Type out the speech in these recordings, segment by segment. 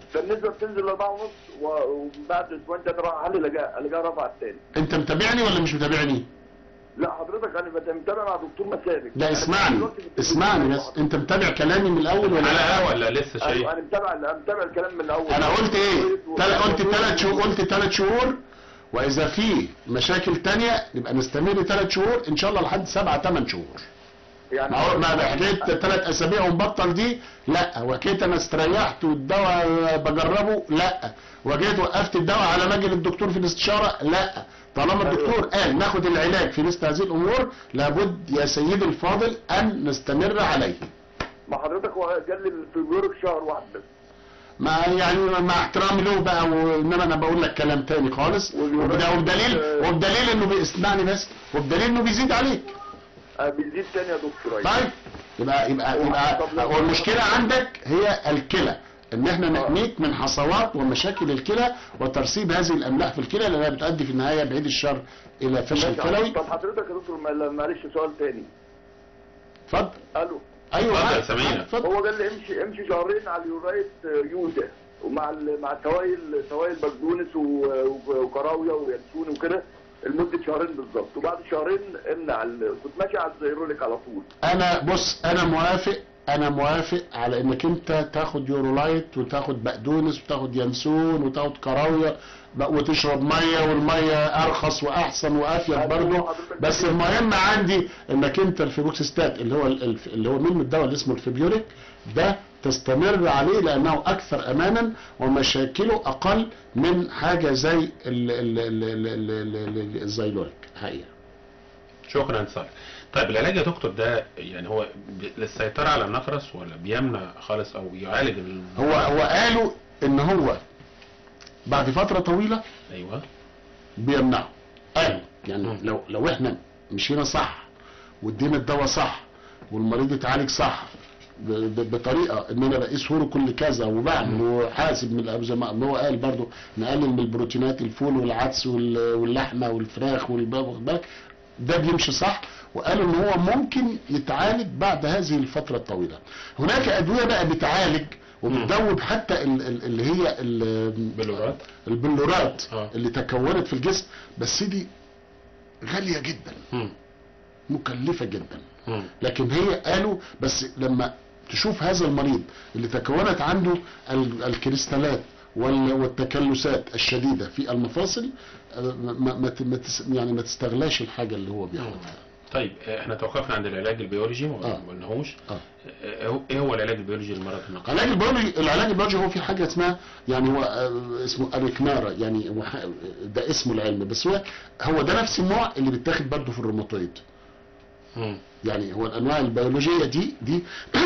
فالنسبه بتنزل 4 ونص وبعد اسبوعين تاني راح علي لقى لقى رفع التاني انت متابعني ولا مش متابعني لا حضرتك انا بت- متابع مع دكتور مسالك لا أنا اسمعني دلوقتي في اسمعني بس التلفزيون. انت متابع كلامي من الاول ولا لا حلقه ولا لسه شيء ايوه انا متابع انا متابع الكلام من الاول انا قلت ايه تل... قلت ثلاث شهور قلت ثلاث شهور واذا في مشاكل تانية نبقى نستمر ثلاث شهور ان شاء الله لحد سبعة ثمان شهور يعني ما هو ما حكايه ثلاث اسابيع ونبطل دي لا وحكايه انا استريحت والدواء بجربه لا وجيت وقفت الدواء على ما اجي للدكتور في الاستشاره لا طالما الدكتور قال ناخد العلاج في مثل هذه الامور لابد يا سيدي الفاضل ان نستمر عليه ما حضرتك هو قال لي في بيورك شهر واحد بس ما يعني مع احترامي له بقى وانما انا بقول لك كلام تاني خالص وبدا- وبدليل وبدليل انه بيسمعني بس وبدليل انه بيزيد عليك آه، بيزيد تاني يا دكتور أيوة. طيب يبقى يبقى يبقى هو المشكله عندك هي الكلى ان احنا نحميك من حصوات ومشاكل الكلى وترسيب هذه الاملاح في الكلى لانها بتؤدي في النهايه بعيد الشر الى فشل ماشي. كلوي طب حضرتك يا دكتور ما- معلش سؤال تاني اتفضل الو ايوه اتفضل معاك، سامعينك. معاك، اتفضل هو قال لي امشي امشي شهرين على اليورايت آه، يودا ومع ال- مع التوايل توايل بقدونس و- و- وكراويه وينسون وكده لمده شهرين بالظبط وبعد شهرين امنع ال- كنت ماشي على الزيروليك على طول انا بص انا موافق انا موافق على انك انت تاخد يورولايت وتاخد بقدونس وتاخد ينسون وتاخد كراويه بق- وتشرب ميه والميه ارخص واحسن وافيد برضه بس المهم عندي انك انت الفيبوكسيستات اللي هو ال- الف- اللي هو منه الدواء اللي اسمه الفيبيوريك ده تستمر عليه لانه اكثر امانا ومشاكله اقل من حاجه زي ال- ال- ال- ال- ال- ال- ال- الزيلوريك حقيقه شكرا صالح طيب العلاج يا دكتور ده يعني هو ب- للسيطرة على النقرس ولا بيمنع خالص او يعالج ال... هو هو قالوا ان هو بعد فتره طويله ايوه بيمنعه قالوا يعني مم. لو لو احنا مشينا صح وادينا الدواء صح والمريض اتعالج صح ب- ب- بطريقه ان انا بقيس هوره كل كذا وبعمل وحاسب من الأب- زي ما ما هو قال برضو نقلل من البروتينات الفول والعدس وال- واللحمه والفراخ والباب واخد بالك ده بيمشي صح وقالوا ان هو ممكن يتعالج بعد هذه الفتره الطويله هناك ادويه بقى بتعالج وبتدوب حتى ال- ال- اللي هي ال- بلورات البلورات آه. اللي تكونت في الجسم بس دي غالية جدا مم. مكلفة جدا مم. لكن هي قالوا بس لما تشوف هذا المريض اللي تكونت عنده ال- الكريستالات وال- والتكلسات الشديدة في المفاصل آه، ما ما ت- ما تس- يعني ما تستغلاش الحاجة اللي هو بياخدها طيب احنا توقفنا عند العلاج البيولوجي ما آه. قلناهوش آه. آه، ايه هو العلاج البيولوجي لمرض النقرس؟ العلاج البيولوجي العلاج البيولوجي هو في حاجه اسمها يعني هو آه، اسمه اريكنارا يعني هو ح- ده اسمه العلمي بس هو هو ده نفس النوع اللي بيتاخد برضه في الروماتويد مم. يعني هو الانواع البيولوجيه دي دي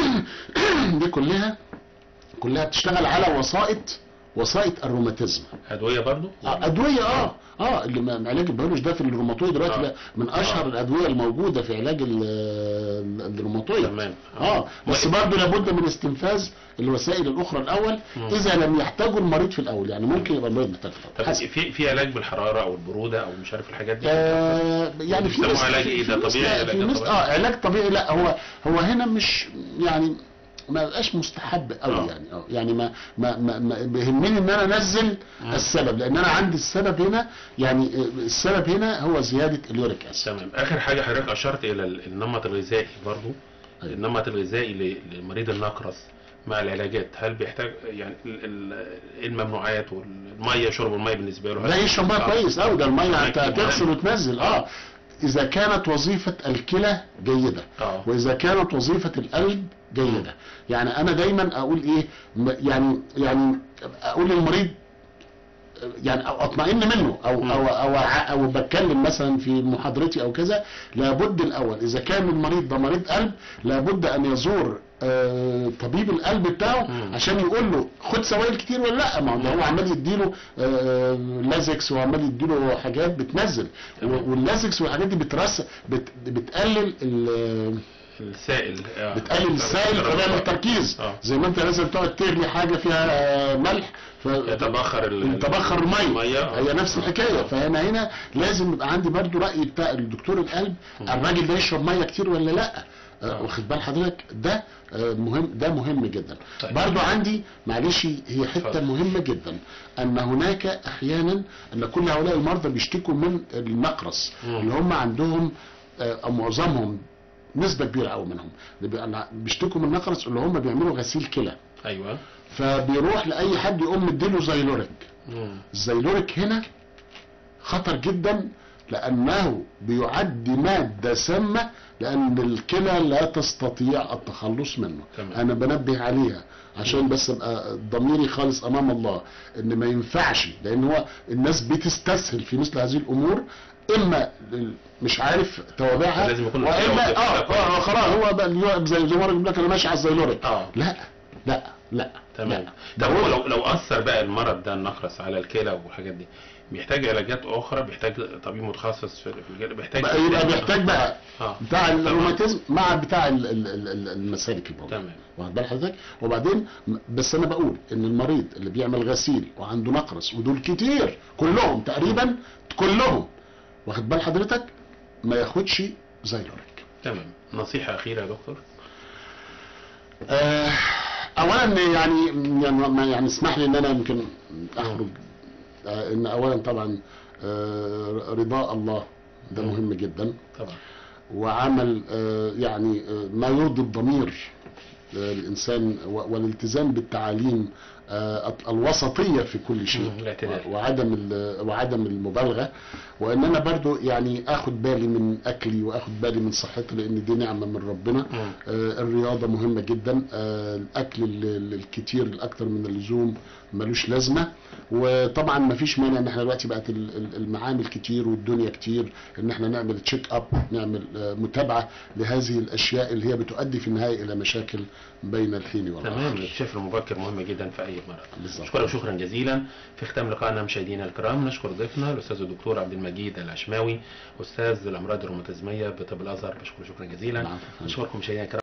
دي كلها كلها بتشتغل على وسائط وسائط الروماتيزم ادويه برضو؟ آه، ادويه اه اه اللي م- علاج البيولوجي ده في الروماتويد دلوقتي آه. بقى من اشهر الادويه الموجوده في علاج ال- ال- الروماتويد تمام. اه بس برضه لابد من استنفاذ الوسائل الاخرى الاول مم. اذا لم يحتاجه المريض في الاول يعني ممكن يبقى المريض محتاج في طب الأول. حسب. في في علاج بالحراره او البروده او مش عارف الحاجات دي؟ آه يعني في بيسموه ناس علاج في- إيه ده؟ في ناس- طبيعي؟ لا، علاج في ناس طبيعي؟ اه علاج طبيعي لا هو هو هنا مش يعني ما بقاش مستحب قوي آه. يعني اه يعني ما ما ما, ما بيهمني ان انا انزل السبب لان انا عندي السبب هنا يعني آه، السبب هنا هو زياده اليوريك اسيد تمام اخر حاجه حضرتك اشرت الى ال- النمط الغذائي برضو أيوة. النمط الغذائي ل- لمريض النقرس مع العلاجات هل بيحتاج يعني ال- ال- الممنوعات والميه شرب الميه بالنسبه له ده يشرب ميه آه. كويس قوي ده الميه تمام. انت هتغسل وتنزل اه اذا كانت وظيفه الكلى جيده اه واذا كانت وظيفه القلب جيده يعني انا دايما اقول ايه م- يعني يعني اقول للمريض يعني أو اطمئن منه او مم. او او ع- او بتكلم مثلا في محاضرتي او كذا لابد الاول اذا كان المريض ده مريض قلب لابد ان يزور آه، طبيب القلب بتاعه مم. عشان يقول له خد سوائل كتير ولا لا ما هو ده هو عمال يديله آه، لازكس وعمال يديله حاجات بتنزل تمام. و- واللازكس والحاجات دي بترس بت بتقلل ال- السائل آه. بتقلل السائل فبيعمل تركيز اه زي ما انت لازم تقعد تغلي حاجه فيها آه، ملح ف يتبخر ال- تبخر الميه المية، آه. هي نفس آه. الحكايه آه. فانا هنا لازم يبقى عندي برضو راي بتاع الدكتور القلب مم. الراجل ده يشرب ميه كتير ولا لا آه. آه، واخد بال حضرتك ده آه، مهم ده مهم جدا طيب. برضو عندي معلش هي حته اتفضل. مهمه جدا ان هناك احيانا ان كل هؤلاء المرضى بيشتكوا من النقرس مم. اللي هم عندهم آه، او معظمهم نسبه كبيره قوي منهم اللي بي- بيشتكوا من النقرس اللي هم بيعملوا غسيل كلى ايوه فبيروح لاي حد يقوم مديله زيلوريك مم. الزيلوريك هنا خطر جدا لانه بيعد ماده سامه لان الكلى لا تستطيع التخلص منه تمام. انا بنبه عليها عشان بس ابقى ضميري خالص امام الله ان ما ينفعش لان هو الناس بتستسهل في مثل هذه الامور اما ال- مش عارف توابعها لازم يكون واما الكلى اه والكلى اه خلاص هو بقى اليو- زي زي ما بيقول لك انا ماشي على الزيلوريك اه لا لا لا تمام لا. طب هو لو لو اثر بقى المرض ده النقرس على الكلى والحاجات دي بيحتاج علاجات اخرى بيحتاج طبيب متخصص في في الجلد بيحتاج بقى يبقى بيحتاج بقى اه بتاع الروماتيزم مع بتاع ال- ال- ال- ال- المسالك البوليه تمام واخد بال حضرتك وبعدين م- بس انا بقول ان المريض اللي بيعمل غسيل وعنده نقرس ودول كتير كلهم تقريبا كلهم واخد بال حضرتك ما ياخدش زيلوريك تمام نصيحة أخيرة يا دكتور آه اولا يعني يعني ما- يعني اسمح لي ان انا يمكن اخرج آه ان اولا طبعا آه رضاء الله ده مم. مهم جدا طبعا وعمل آه، يعني آه، ما يرضي الضمير آه، الانسان و- والالتزام بالتعاليم آه، الوسطيه في كل شيء مم، الاعتدال. وعدم ال- وعدم المبالغه وان انا برضو يعني اخد بالي من اكلي واخد بالي من صحتي لان دي نعمه من ربنا مم. آه، الرياضه مهمه جدا آه، الاكل ال- ال- الكتير الاكثر من اللزوم ملوش لازمه وطبعا ما فيش مانع ان احنا دلوقتي بقت ال- ال- المعامل كتير والدنيا كتير ان احنا نعمل تشيك اب نعمل آه، متابعه لهذه الاشياء اللي هي بتؤدي في النهايه الى مشاكل بين الحين تمام والاخر الاكتشاف المبكر مهم جدا في أي مرض بالظبط. أشكرك شكرا جزيلا في ختام لقائنا مشاهدينا الكرام نشكر ضيفنا الأستاذ الدكتور عبد المجيد العشماوي أستاذ الأمراض الروماتيزمية بطب الأزهر بشكر شكرا جزيلا نعم. أشكركم مشاهدينا الكرام